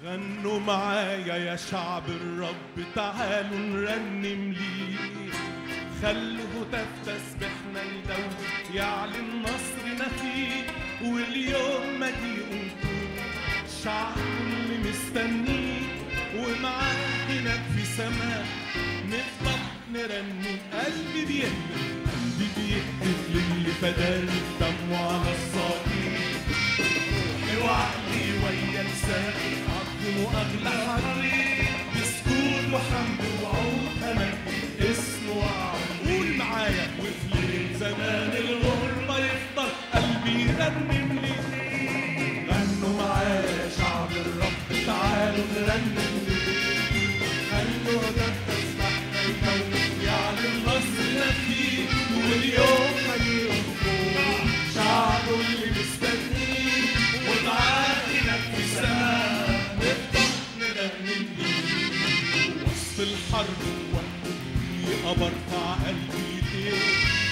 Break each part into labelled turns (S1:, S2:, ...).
S1: غنوا معايا يا شعب الرب تعالوا نرنم ليه خلوا هتاف تسبحنا يدور يعلن نصرنا فيه واليوم مجيء انتم شعب اللي مستنيه ومعاه هناك في سماء نفضل نرنم قلبي بيهتف قلبي بيهتف للي فداني بدمه على الصليب روحي وعقلي ويا لساني عظموا اغلى حريق بسكون وحمد وعود امجد اسمه وعود قول معايا وفي ليل زمان الغربه يفضل قلبي يرنم ليه غنوا معايا يا شعب الرب تعالوا نرنم ليه خلوا ده تسبحنا يكون يعلن نصرنا فيه واليوم مليون فوق شعبه اللي مستنيه ومعاه هناك في السماء نفضل نرنم ليه وسط الحرب وقتي برفع قلبي ليه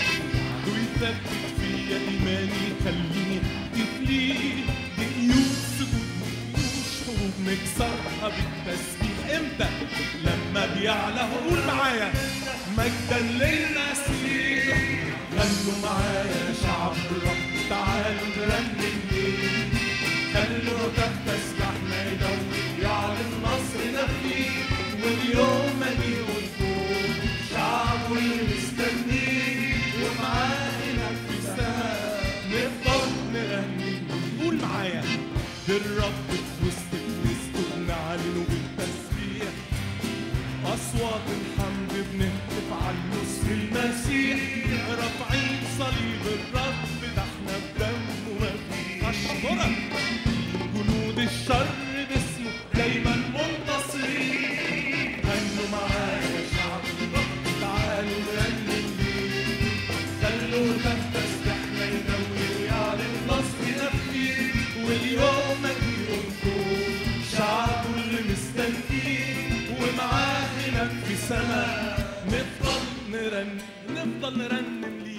S1: ويثبت فيا ايماني يخليني تفليه بقيود سجود مش حروب نكسرها بالتسبيح امتى لما بيعلى قول معايا مجدا للمسيح غنوا معايا يا شعب الرب تعالوا نرنم ليه خلوا ده تسبحنا يدور يعلن نصرنا فيه واليوم مجيء الفوق شعبه اللي مستنيه ومعاه هناك في السماء نفضل نرنم قول معايا بالرب في وسط الناس نعلنه بالتسبيح أصوات الحمد بنهتف على النصر المسيح رافعين صليب الرب ده احنا بدمه ما أشكرك جنود الشر باسمه دايما منتصرين غنوا معايا يا شعب الرب تعالوا نرنم ليه خلوا ده تسبحنا يدور يعلن نصرنا فيه واليوم مجيء الكون شعبه اللي مستنيه ومعاه هناك في سماء نفضل نرنم نفضل نرنم ليه